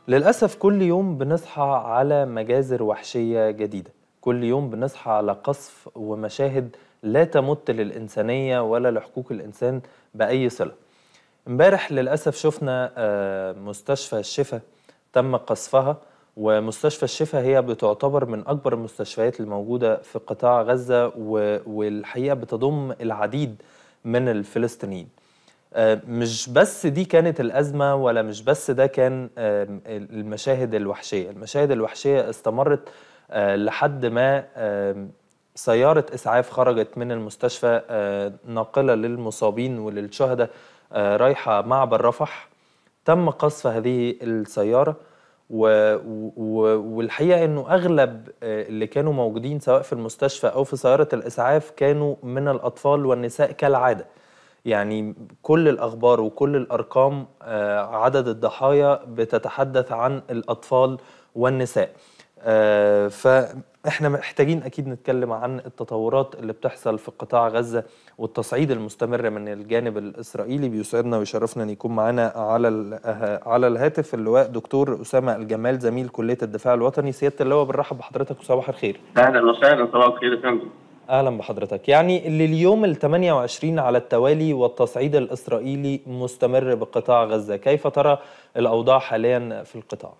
للأسف كل يوم بنصحى على مجازر وحشية جديدة كل يوم بنصحى على قصف ومشاهد لا تمت للإنسانية ولا لحقوق الإنسان بأي صلة امبارح للأسف شفنا آه، مستشفى الشفا تم قصفها ومستشفى الشفا هي بتعتبر من أكبر المستشفيات الموجودة في قطاع غزة و- والحقيقة بتضم العديد من الفلسطينيين آه، مش بس دي كانت الأزمة ولا مش بس ده كان آم، المشاهد الوحشية المشاهد الوحشية استمرت آه، لحد ما آم، سيارة إسعاف خرجت من المستشفى آه، ناقلة للمصابين وللشهداء آه، رايحة معبر رفح تم قصف هذه السيارة و... و... والحقيقة أنه أغلب آه، اللي كانوا موجودين سواء في المستشفى أو في سيارة الإسعاف كانوا من الأطفال والنساء كالعادة يعني كل الأخبار وكل الأرقام آه، عدد الضحايا بتتحدث عن الأطفال والنساء آه، فإحنا محتاجين أكيد نتكلم عن التطورات اللي بتحصل في قطاع غزة والتصعيد المستمر من الجانب الإسرائيلي بيسعدنا ويشرفنا أن يكون معنا على ال- آه، على الهاتف اللواء دكتور أسامة الجمال زميل كلية الدفاع الوطني سيادة اللواء بنرحب بحضرتك وصباح الخير اهلا وسهلا صباح الخير يا فندم اهلا بحضرتك يعني اللي اليوم ال 28 على التوالي والتصعيد الاسرائيلي مستمر بقطاع غزه كيف ترى الاوضاع حاليا في القطاع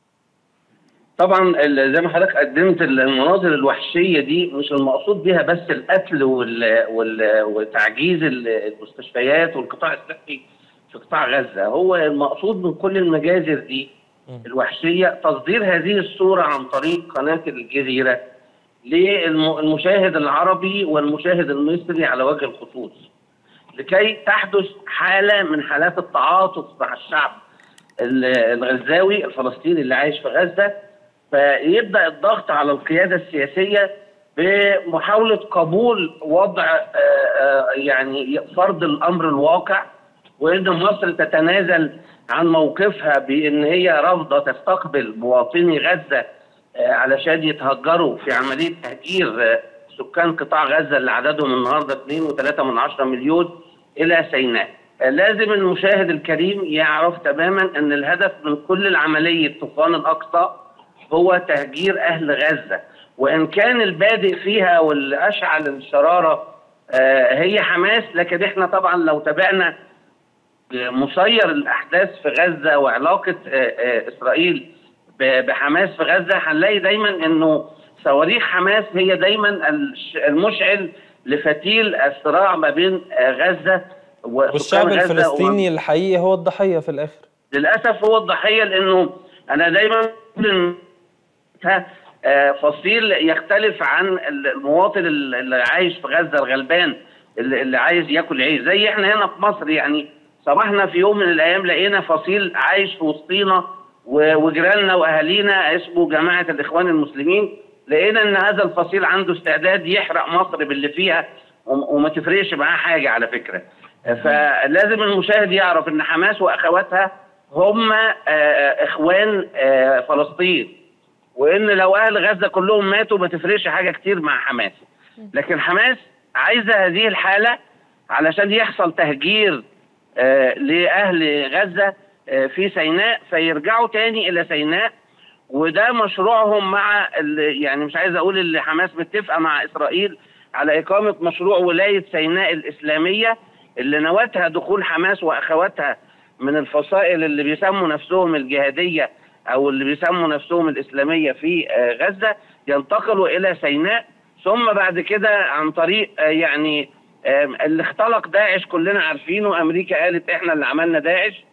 طبعا ال- زي ما حضرتك قدمت ال- المناظر الوحشيه دي مش المقصود بها بس القتل وال... وال... وتعجيز ال- المستشفيات والقطاع الصحي في قطاع غزه هو المقصود من كل المجازر دي الوحشيه تصدير هذه الصوره عن طريق قناه الجزيره للمشاهد العربي والمشاهد المصري على وجه الخصوص لكي تحدث حاله من حالات التعاطف مع الشعب ال- الغزاوي الفلسطيني اللي عايش في غزه فيبدا الضغط على القياده السياسيه بمحاوله قبول وضع آه، آه، يعني فرض الامر الواقع وان مصر تتنازل عن موقفها بان هي رافضه تستقبل مواطني غزه آه، علشان يتهجروا في عمليه تهجير آه، سكان قطاع غزه اللي عددهم النهارده 2.3 من عشرة مليون الى سيناء. آه، لازم المشاهد الكريم يعرف تماما ان الهدف من كل عمليه طوفان الاقصى هو تهجير اهل غزه وان كان البادئ فيها واللي اشعل الشراره آه، هي حماس لكن احنا طبعا لو تابعنا مسير الاحداث في غزه وعلاقه آه، آه، اسرائيل ب- بحماس في غزه هنلاقي دايما انه صواريخ حماس هي دايما الش- المشعل لفتيل الصراع ما بين آه، غزه وسكان والشعب غزة الفلسطيني الحقيقي هو الضحيه في الاخر للاسف هو الضحيه لانه انا دايما بقول إن ده، آه، فصيل يختلف عن المواطن اللي عايش في غزه الغلبان اللي اللي عايز ياكل عيش زي احنا هنا في مصر يعني صباحنا في يوم من الايام لقينا فصيل عايش في وسطينا و- وجيراننا واهالينا اسمه جماعه الاخوان المسلمين لقينا ان هذا الفصيل عنده استعداد يحرق مصر باللي فيها وم- وما تفرقش معاه حاجه على فكره فلازم المشاهد يعرف ان حماس واخواتها هم آه، اخوان آه، فلسطين وان لو اهل غزه كلهم ماتوا ما تفرقش حاجه كتير مع حماس لكن حماس عايزه هذه الحاله علشان يحصل تهجير آه، لاهل غزه آه، في سيناء فيرجعوا تاني الى سيناء وده مشروعهم مع ال- يعني مش عايز اقول اللي حماس متفقه مع اسرائيل على اقامه مشروع ولايه سيناء الاسلاميه اللي نواتها دخول حماس واخواتها من الفصائل اللي بيسموا نفسهم الجهاديه او اللي بيسموا نفسهم الاسلاميه في آه، غزه ينتقلوا الى سيناء ثم بعد كده عن طريق آه، يعني آه، اللي اختلق داعش كلنا عارفينه امريكا قالت احنا اللي عملنا داعش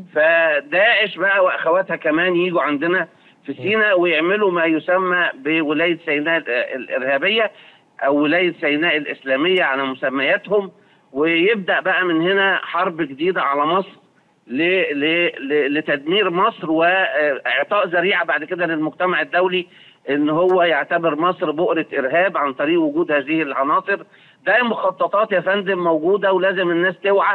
فداعش بقى واخواتها كمان يجوا عندنا في سيناء ويعملوا ما يسمى بولايه سيناء ال- الارهابيه او ولايه سيناء الاسلاميه على مسمياتهم ويبدا بقى من هنا حرب جديده على مصر ل- ل- ل- لتدمير مصر واعطاء ذريعه بعد كده للمجتمع الدولي ان هو يعتبر مصر بؤره ارهاب عن طريق وجود هذه العناصر ده مخططات يا فندم موجوده ولازم الناس توعى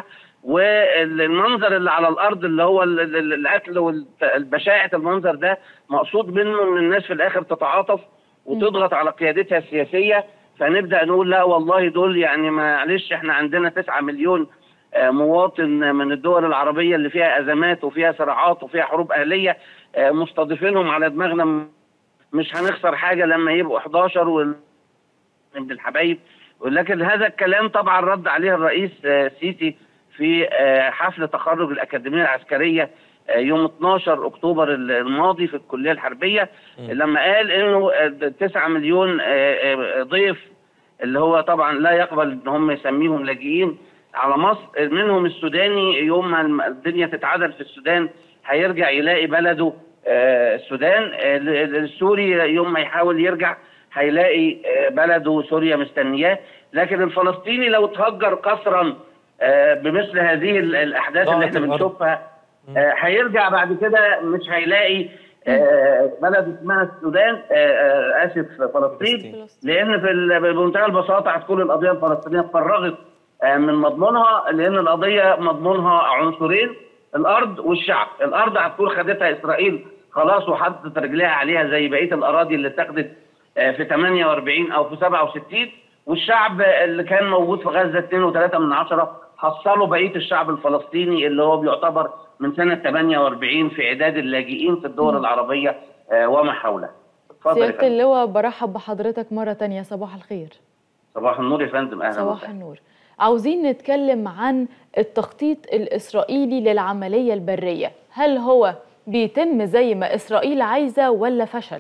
والمنظر اللي على الارض اللي هو ال- ال- القتل والبشاعه المنظر ده مقصود منه ان الناس في الاخر تتعاطف وتضغط على قيادتها السياسيه فنبدا نقول لا والله دول يعني معلش احنا عندنا 9 مليون آه، مواطن من الدول العربيه اللي فيها ازمات وفيها صراعات وفيها حروب اهليه آه، مستضيفينهم على دماغنا مش هنخسر حاجه لما يبقوا 11 وال- من الحبايب ولكن هذا الكلام طبعا رد عليه الرئيس آه، السيسي في آه، حفل تخرج الاكاديميه العسكريه آه، يوم 12 اكتوبر الماضي في الكليه الحربيه لما قال انه 9 مليون آه، آه، ضيف اللي هو طبعا لا يقبل ان هم يسميهم لاجئين على مصر منهم السوداني يوم ما الم- الدنيا تتعدل في السودان هيرجع يلاقي بلده آه، السودان آه، ال- ال- السوري يوم ما يحاول يرجع هيلاقي آه، بلده سوريا مستنياه لكن الفلسطيني لو تهجر قسرا آه، بمثل هذه ال- الاحداث اللي ضاعت احنا الأرض. بنشوفها آه، هيرجع بعد كده مش هيلاقي آه، بلد اسمها السودان آه، آه، اسف فلسطين فلسطين. لان في ال- بمنتهى البساطه هتكون القضيه الفلسطينيه اتفرغت آه، من مضمونها لان القضيه مضمونها عنصرين الارض والشعب، الارض هتكون خدتها اسرائيل خلاص وحطت رجليها عليها زي بقيه الاراضي اللي اتخذت آه، في 48 او في 67 والشعب اللي كان موجود في غزه 2.3 من عشرة حصلوا بقيه الشعب الفلسطيني اللي هو بيعتبر من سنه 48 في اعداد اللاجئين في الدول العربيه آه، وما حولها. اتفضل يا سيادة فندم. اللواء برحب بحضرتك مرة تانية صباح الخير صباح النور يا فندم اهلا صباح وسهلا. النور عاوزين نتكلم عن التخطيط الإسرائيلي للعملية البرية هل هو بيتم زي ما إسرائيل عايزة ولا فشل؟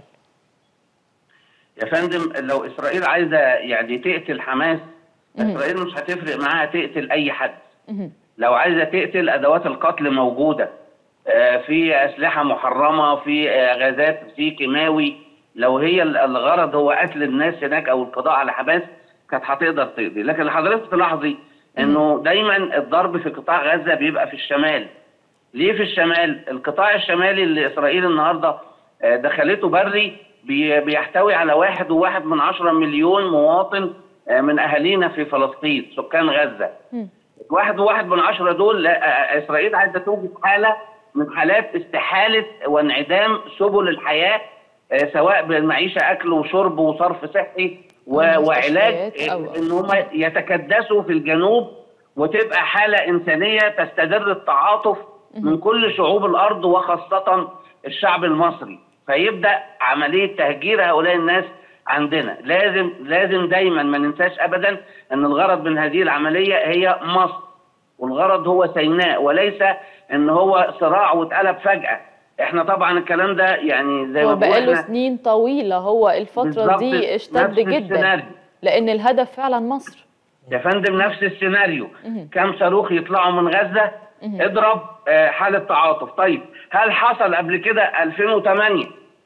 يا فندم لو اسرائيل عايزه يعني تقتل حماس مم. اسرائيل مش هتفرق معاها تقتل اي حد مهم. لو عايزه تقتل ادوات القتل موجوده آه، في اسلحه محرمه في آه، غازات في كيماوي لو هي ال- الغرض هو قتل الناس هناك او القضاء على حماس كانت هتقدر تقضي لكن اللي حضرتك تلاحظي انه دايما الضرب في قطاع غزه بيبقى في الشمال ليه في الشمال القطاع الشمالي اللي اسرائيل النهارده آه، دخلته بري بي- بيحتوي على واحد وواحد من عشرة مليون مواطن آه، من اهالينا في فلسطين سكان غزه مم. واحد وواحد من عشرة دول لا، آه، إسرائيل عايزة توجد حالة من حالات استحالة وانعدام سبل الحياة آه، سواء بالمعيشة أكل وشرب وصرف صحي و- وعلاج ومستشفيات أو- إن هم يتكدسوا في الجنوب وتبقى حالة إنسانية تستدر التعاطف من كل شعوب الأرض وخاصة الشعب المصري فيبدأ عملية تهجير هؤلاء الناس عندنا لازم لازم دايما ما ننساش ابدا ان الغرض من هذه العمليه هي مصر والغرض هو سيناء وليس ان هو صراع واتقلب فجاه احنا طبعا الكلام ده يعني زي ما هو بقول بقاله إحنا سنين طويلة هو الفترة بالظبط دي اشتد نفس جدا السيناريو. لأن الهدف فعلا مصر يا فندم نفس السيناريو مهم. كم صاروخ يطلعوا من غزه مهم. اضرب آه، حاله تعاطف طيب هل حصل قبل كده 2008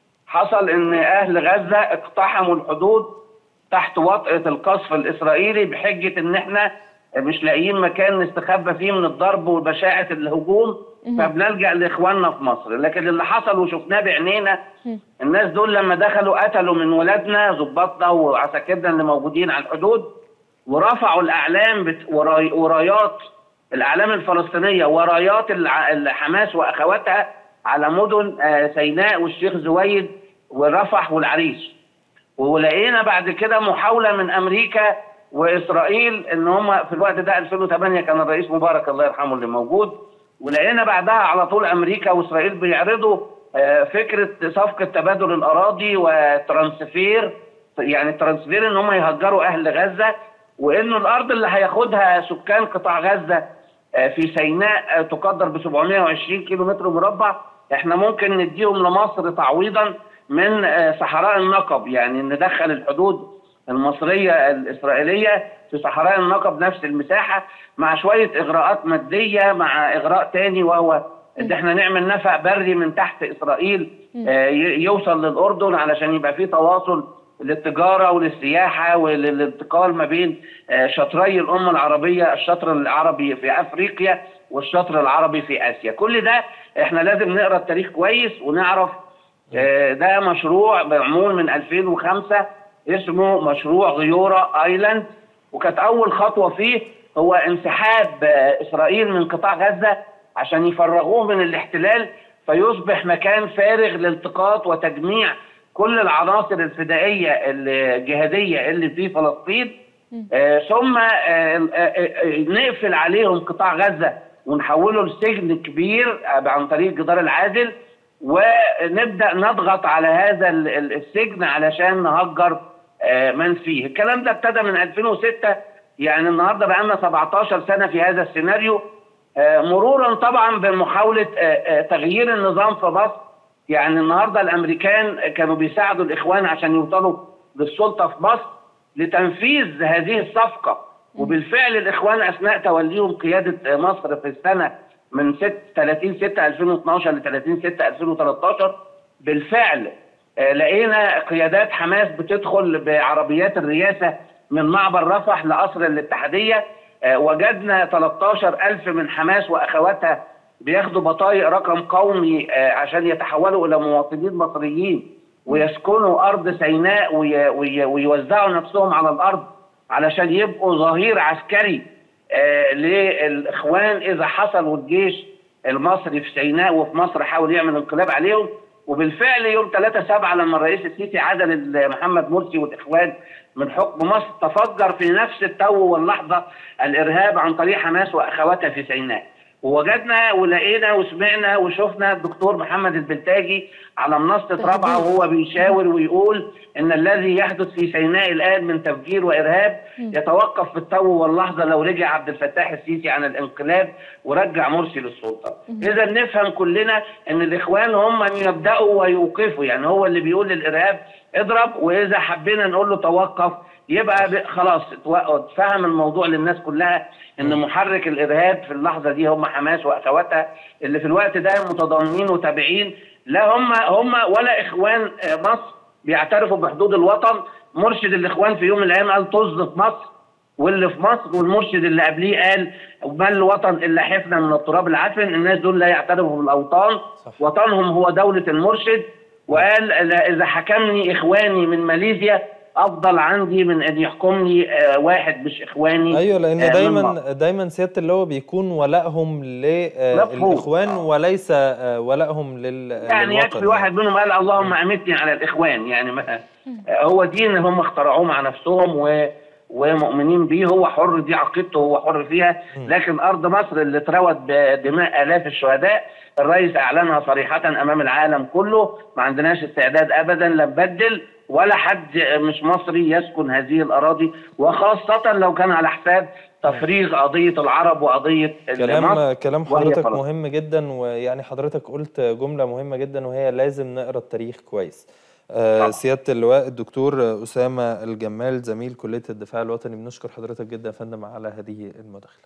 حصل ان اهل غزه اقتحموا الحدود تحت وطأة القصف الاسرائيلي بحجه ان احنا مش لاقيين مكان نستخبى فيه من الضرب وبشاعه الهجوم فبنلجأ لاخواننا في مصر لكن اللي حصل وشفناه بعينينا الناس دول لما دخلوا قتلوا من ولادنا ظباطنا وعساكرنا اللي موجودين على الحدود ورفعوا الاعلام بت... وراي... ورايات الاعلام الفلسطينيه ورايات الع... الحماس واخواتها على مدن آه، سيناء والشيخ زويد ورفح والعريش ولقينا بعد كده محاوله من امريكا واسرائيل ان هم في الوقت ده 2008 كان الرئيس مبارك الله يرحمه اللي موجود ولقينا بعدها على طول امريكا واسرائيل بيعرضوا آه، فكره صفقه تبادل الاراضي وترانسفير يعني الترانسفير ان هم يهجروا اهل غزه وانه الارض اللي هياخدها سكان قطاع غزه آه، في سيناء آه، تقدر ب 720 كيلو متر مربع احنا ممكن نديهم لمصر تعويضا من آه، صحراء النقب يعني ندخل الحدود المصريه الاسرائيليه في صحراء النقب نفس المساحه مع شويه اغراءات ماديه مع اغراء تاني وهو ان احنا نعمل نفق بري من تحت اسرائيل آه، ي- يوصل للاردن علشان يبقى في تواصل للتجاره وللسياحه وللانتقال ما بين آه، شطري الامه العربيه الشطر العربي في افريقيا والشطر العربي في اسيا كل ده احنا لازم نقرا التاريخ كويس ونعرف آه، ده مشروع معمول من 2005 اسمه مشروع غيورة ايلاند وكانت اول خطوه فيه هو انسحاب آه، اسرائيل من قطاع غزه عشان يفرغوه من الاحتلال فيصبح مكان فارغ لالتقاط وتجميع كل العناصر الفدائيه الجهاديه اللي في فلسطين آه، ثم آه، آه، آه، نقفل عليهم قطاع غزه ونحوله لسجن كبير آه، عن طريق الجدار العادل ونبدا نضغط على هذا ال- ال- السجن علشان نهجر آه، من فيه الكلام ده ابتدى من 2006 يعني النهارده بقى لنا 17 سنه في هذا السيناريو آه، مرورا طبعا بمحاوله آه، آه، تغيير النظام في مصر يعني النهارده الامريكان كانوا بيساعدوا الاخوان عشان يوصلوا للسلطه في مصر لتنفيذ هذه الصفقه وبالفعل الاخوان اثناء توليهم قياده مصر في السنه من 6 30 6 2012 ل 30 6 2013 بالفعل آه، لقينا قيادات حماس بتدخل بعربيات الرئاسه من معبر رفح لقصر الاتحاديه آه، وجدنا 13000 من حماس واخواتها بياخدوا بطايق رقم قومي آه، عشان يتحولوا الى مواطنين مصريين ويسكنوا ارض سيناء وي- وي- ويوزعوا نفسهم على الارض علشان يبقوا ظهير عسكري آه، للاخوان اذا حصلوا الجيش المصري في سيناء وفي مصر حاول يعمل انقلاب عليهم وبالفعل يوم 3 7 لما الرئيس السيسي عدل محمد مرسي والاخوان من حكم مصر تفجر في نفس التو واللحظه الارهاب عن طريق حماس واخواتها في سيناء ووجدنا ولقينا وسمعنا وشفنا الدكتور محمد البلتاجي على منصه رابعه وهو بيشاور ويقول ان الذي يحدث في سيناء الان من تفجير وارهاب يتوقف في التو واللحظه لو رجع عبد الفتاح السيسي عن الانقلاب ورجع مرسي للسلطه. اذا نفهم كلنا ان الاخوان هم من يبداوا ويوقفوا يعني هو اللي بيقول للارهاب اضرب واذا حبينا نقول له توقف يبقى ب- خلاص اتوقف- فهم الموضوع للناس كلها ان محرك الارهاب في اللحظه دي هم حماس واخواتها اللي في الوقت ده متضامنين وتابعين لا هم هم ولا اخوان آه، مصر بيعترفوا بحدود الوطن مرشد الاخوان في يوم من الايام قال طز في مصر واللي في مصر والمرشد اللي قبليه قال ما الوطن الا حفنه من التراب العفن الناس دول لا يعترفوا بالاوطان صح. وطنهم هو دوله المرشد وقال لا- اذا حكمني اخواني من ماليزيا افضل عندي من ان يحكمني آه، واحد مش اخواني ايوه لان آه، من دايما مصر. دايما سياده اللواء بيكون ولائهم مفهوم. للاخوان وليس آه، ولائهم لل يعني للوطن يكفي واحد منهم قال اللهم امتني على الاخوان يعني ما هو دين هم اخترعوه مع نفسهم و ومؤمنين بيه هو حر دي عقيدته هو حر فيها لكن ارض مصر اللي اتروت بدماء الاف الشهداء الرئيس اعلنها صريحه امام العالم كله ما عندناش استعداد ابدا لا نبدل ولا حد مش مصري يسكن هذه الاراضي وخاصه لو كان على حساب تفريغ قضيه العرب وقضيه مصر كلام كلام وهي حضرتك فلسطين. مهم جدا ويعني حضرتك قلت جملة مهمة جدا وهي لازم نقرا التاريخ كويس آه، طبعا. سيادة اللواء الدكتور أسامة الجمال زميل كلية الدفاع الوطني بنشكر حضرتك جدا يا فندم على هذه المداخلة